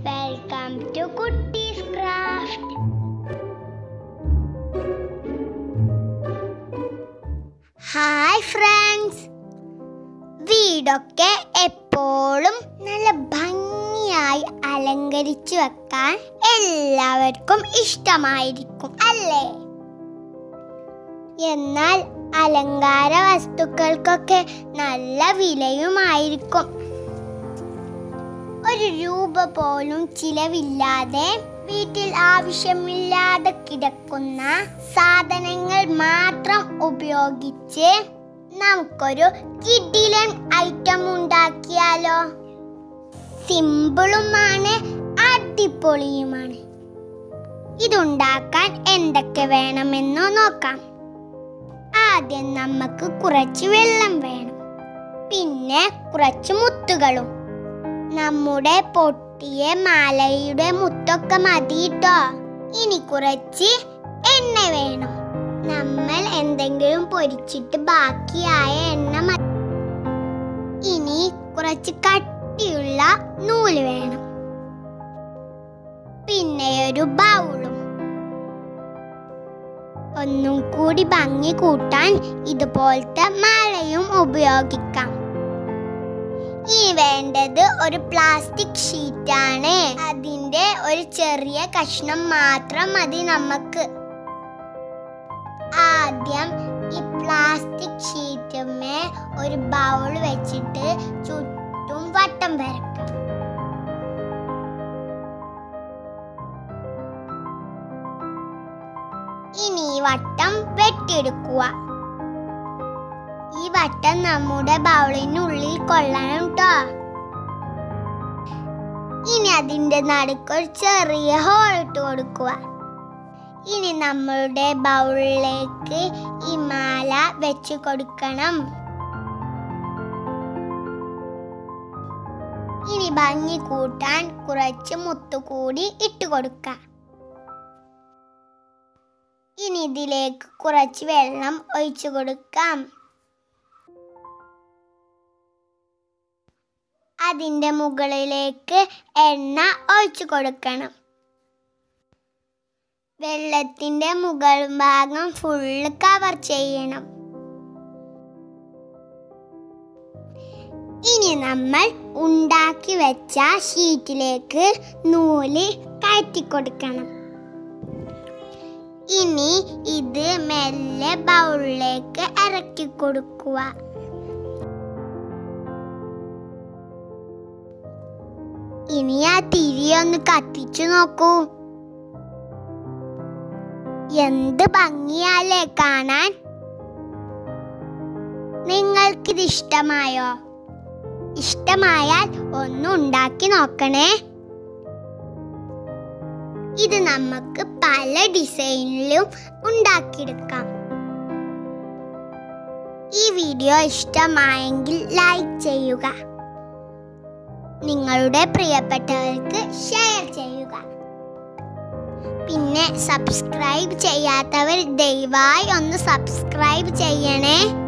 welcome to Kuttees craft hi friends വീടൊക്കെ എപ്പോഴും നല്ല ഭംഗിയായി അലങ്കരിച്ചു വെക്കാൻ എല്ലാവർക്കും ഇഷ്ടമായിരിക്കും അല്ലേ എന്നാൽ അലങ്കാര വസ്തുക്കൾക്കൊക്കെ നല്ല വിലയുമായിരിക്കും ഒരു രൂപ പോലും ചിലവില്ലാതെ വീട്ടിൽ ആവശ്യമില്ലാതെ കിടക്കുന്ന സാധനങ്ങൾ മാത്രം ഉപയോഗിച്ച് നമുക്കൊരു കിഡിലൻ ഐറ്റം ഉണ്ടാക്കിയാലോ സിമ്പിളുമാണ് അടിപൊളിയുമാണ് ഇതുണ്ടാക്കാൻ എന്തൊക്കെ വേണമെന്ന് നോക്കാം ആദ്യം നമുക്ക് കുറച്ച് വെള്ളം വേണം പിന്നെ കുറച്ച് മുത്തുകളും നമ്മുടെ പൊട്ടിയ മാലയുടെ മുത്തൊക്കെ മതിട്ടോ ഇനി കുറച്ച് എണ്ണ വേണം നമ്മൾ എന്തെങ്കിലും പൊരിച്ചിട്ട് ബാക്കിയായ എണ്ണ മതി ഇനി കുറച്ച് കട്ടിയുള്ള നൂല് വേണം പിന്നെ ഒരു ബൗളും ഒന്നും കൂടി ഭംഗി കൂട്ടാൻ ഇതുപോലത്തെ മാലയും ഉപയോഗിക്കാം ഇനി വേണ്ടത് ഒരു പ്ലാസ്റ്റിക് ഷീറ്റാണ് അതിന്റെ ഒരു ചെറിയ കഷ്ണം മാത്രം മതി നമുക്ക് ആദ്യം ഈ പ്ലാസ്റ്റിക് ഷീറ്റുമേ ഒരു ബൗൾ വെച്ചിട്ട് ചുറ്റും വട്ടം വരക്കാം ഇനി ഈ വട്ടം വെട്ടിയെടുക്കുക ഈ വട്ടം നമ്മുടെ ബൗളിനുള്ളിൽ കൊള്ളണം ട്ടോ ഇനി അതിന്റെ നടുക്കൊരു ചെറിയ ഹോൾ ഇട്ട് കൊടുക്കുക ഇനി നമ്മളുടെ ബൗളിലേക്ക് ഈ മാല വെച്ച് കൊടുക്കണം ഇനി ഭംഗി കൂട്ടാൻ കുറച്ച് മുത്തു കൂടി ഇട്ട് കൊടുക്കാം ഇനി ഇതിലേക്ക് കുറച്ച് വെള്ളം ഒഴിച്ചു കൊടുക്കാം അതിൻ്റെ മുകളിലേക്ക് എണ്ണ ഒഴിച്ചു കൊടുക്കണം വെള്ളത്തിൻ്റെ മുകൾ ഭാഗം ഫുള്ള് കവർ ചെയ്യണം ഇനി നമ്മൾ ഉണ്ടാക്കി വെച്ച ഷീറ്റിലേക്ക് നൂല് കയറ്റി കൊടുക്കണം ഇനി ഇത് മെല്ലെ ബൗളിലേക്ക് ഇറക്കി കൊടുക്കുക ഇനി ആ തിരി ഒന്ന് കത്തിച്ചു നോക്കൂ എന്ത് ഭംഗിയാലേ കാണാൻ നിങ്ങൾക്കിത് ഇഷ്ടമായോ ഇഷ്ടമായാൽ ഒന്ന് ഉണ്ടാക്കി നോക്കണേ ഇത് നമുക്ക് പല ഡിസൈനിലും ഉണ്ടാക്കിയെടുക്കാം ഈ വീഡിയോ ഇഷ്ടമായെങ്കിൽ ലൈക്ക് ചെയ്യുക നിങ്ങളുടെ പ്രിയപ്പെട്ടവർക്ക് ഷെയർ ചെയ്യുക പിന്നെ സബ്സ്ക്രൈബ് ചെയ്യാത്തവർ ദയവായി ഒന്ന് സബ്സ്ക്രൈബ് ചെയ്യണേ